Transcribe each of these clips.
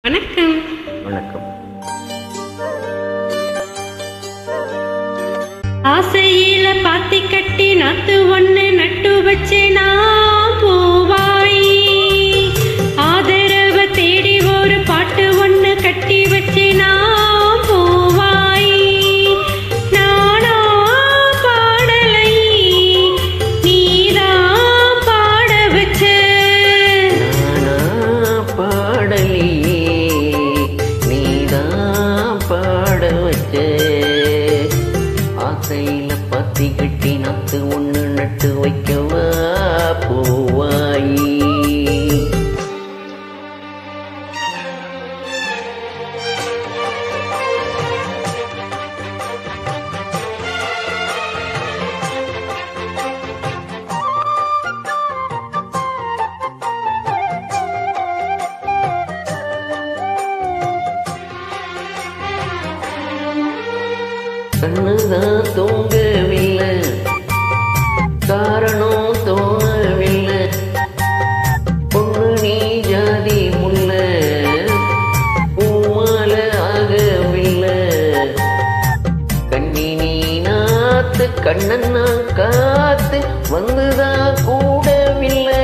வணக்கம் வணக்கம் ஆசையில பாத்தி கட்டி நாத்து ஒண்ணு நட்டு வச்சு நான் பூவாய் ஆதரவ தேடி ஒரு பாட்டு ஒண்ணு கட்டி வச்சு நான் பூவாய் நானா பாடலை நீதான் பாட வச்ச நானா பாடலியே நீதான் பாட வச்ச ஆசையில பத்தி கட்டி நத்து ஒண்ணு நட்டு வைக்கவா பூவாயி கண்ணுதான் தூங்கவில்லை காரணம் தோணவில்லை பொண்ணு நீ ஜாதி முல்ல பூமால ஆகவில்லை கண்ணி நீ நாத்து கண்ணன்னா காத்து வந்துதான் கூடவில்லை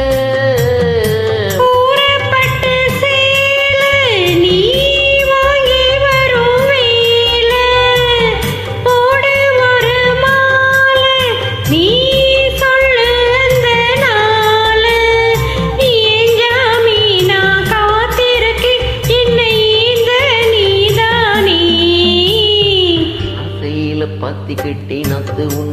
கூறப்பட்ட சேல நீ வாங்கி வரும் வேல போடு ஒரு மாலை நீ சொல்லு அந்த நாள நீ ஜாமீனா காத்திருக்கேன் என்னை இந்த நீதானே ஆசையில பாத்தி கட்டி நத்து